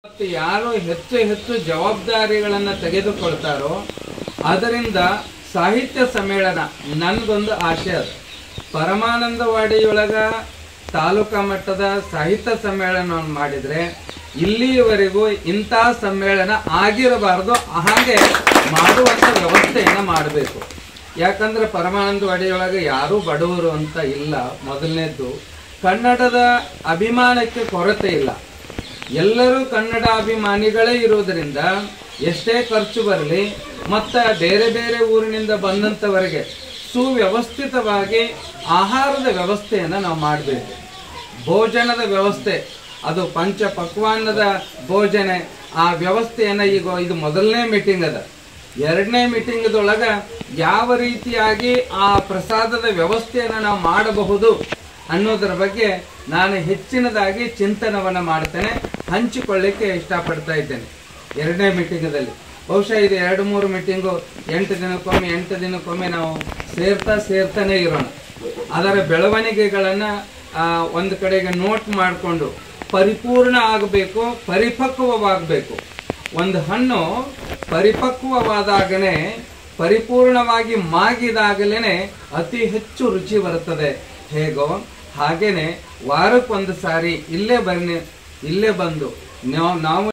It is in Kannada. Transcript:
ಮತ್ತು ಯಾರು ಹೆಚ್ಚು ಹೆಚ್ಚು ಜವಾಬ್ದಾರಿಗಳನ್ನು ತೆಗೆದುಕೊಳ್ತಾರೋ ಅದರಿಂದ ಸಾಹಿತ್ಯ ಸಮ್ಮೇಳನ ನನ್ನದೊಂದು ಆಶೆ ಅದು ಪರಮಾನಂದವಾಡಿಯೊಳಗ ತಾಲೂಕಾ ಮಟ್ಟದ ಸಾಹಿತ್ಯ ಸಮ್ಮೇಳನವನ್ನು ಮಾಡಿದರೆ ಇಲ್ಲಿಯವರೆಗೂ ಇಂಥ ಸಮ್ಮೇಳನ ಆಗಿರಬಾರ್ದು ಹಾಗೆ ಮಾಡುವಂಥ ವ್ಯವಸ್ಥೆಯನ್ನು ಮಾಡಬೇಕು ಯಾಕಂದ್ರೆ ಪರಮಾನಂದವಾಡಿಯೊಳಗೆ ಯಾರೂ ಬಡವರು ಅಂತ ಇಲ್ಲ ಮೊದಲನೇದ್ದು ಕನ್ನಡದ ಅಭಿಮಾನಕ್ಕೆ ಕೊರತೆ ಇಲ್ಲ ಎಲ್ಲರೂ ಕನ್ನಡ ಅಭಿಮಾನಿಗಳೇ ಇರುವುದರಿಂದ ಎಷ್ಟೇ ಖರ್ಚು ಬರಲಿ ಮತ್ತು ಬೇರೆ ಬೇರೆ ಊರಿನಿಂದ ಬಂದಂಥವರಿಗೆ ಸುವ್ಯವಸ್ಥಿತವಾಗಿ ಆಹಾರದ ವ್ಯವಸ್ಥೆಯನ್ನು ನಾವು ಮಾಡಬೇಕು ಭೋಜನದ ವ್ಯವಸ್ಥೆ ಅದು ಪಂಚ ಪಕ್ವಾನ್ನದ ಭೋಜನ ಆ ವ್ಯವಸ್ಥೆಯನ್ನು ಈಗ ಇದು ಮೊದಲನೇ ಮೀಟಿಂಗ್ ಅದ ಎರಡನೇ ಮೀಟಿಂಗ್ದೊಳಗೆ ಯಾವ ರೀತಿಯಾಗಿ ಆ ಪ್ರಸಾದದ ವ್ಯವಸ್ಥೆಯನ್ನು ನಾವು ಮಾಡಬಹುದು ಅನ್ನೋದರ ಬಗ್ಗೆ ನಾನು ಹೆಚ್ಚಿನದಾಗಿ ಚಿಂತನವನ್ನು ಮಾಡ್ತೇನೆ ಹಂಚಿಕೊಳ್ಳಿಕ್ಕೆ ಇಷ್ಟಪಡ್ತಾ ಇದ್ದೇನೆ ಎರಡನೇ ಮೀಟಿಂಗದಲ್ಲಿ ಬಹುಶಃ ಇದು ಎರಡು ಮೂರು ಮೀಟಿಂಗು ಎಂಟು ದಿನಕ್ಕೊಮ್ಮೆ ಎಂಟು ದಿನಕ್ಕೊಮ್ಮೆ ನಾವು ಸೇರ್ತಾ ಸೇರ್ತಾನೆ ಇರೋಣ ಅದರ ಬೆಳವಣಿಗೆಗಳನ್ನು ಒಂದು ಕಡೆಗೆ ನೋಟ್ ಮಾಡಿಕೊಂಡು ಪರಿಪೂರ್ಣ ಆಗಬೇಕು ಪರಿಪಕ್ವವಾಗಬೇಕು ಒಂದು ಹಣ್ಣು ಪರಿಪಕ್ವವಾದಾಗಲೇ ಪರಿಪೂರ್ಣವಾಗಿ ಮಾಗಿದಾಗಲೇ ಅತಿ ಹೆಚ್ಚು ರುಚಿ ಬರುತ್ತದೆ ಹೇಗೋ ಹಾಗೇನೆ ವಾರಕ್ಕೊಂದು ಸಾರಿ ಇಲ್ಲೇ ಬನ್ನಿ ಇಲ್ಲೇ ಬಂದು ನಾವು ನಾವು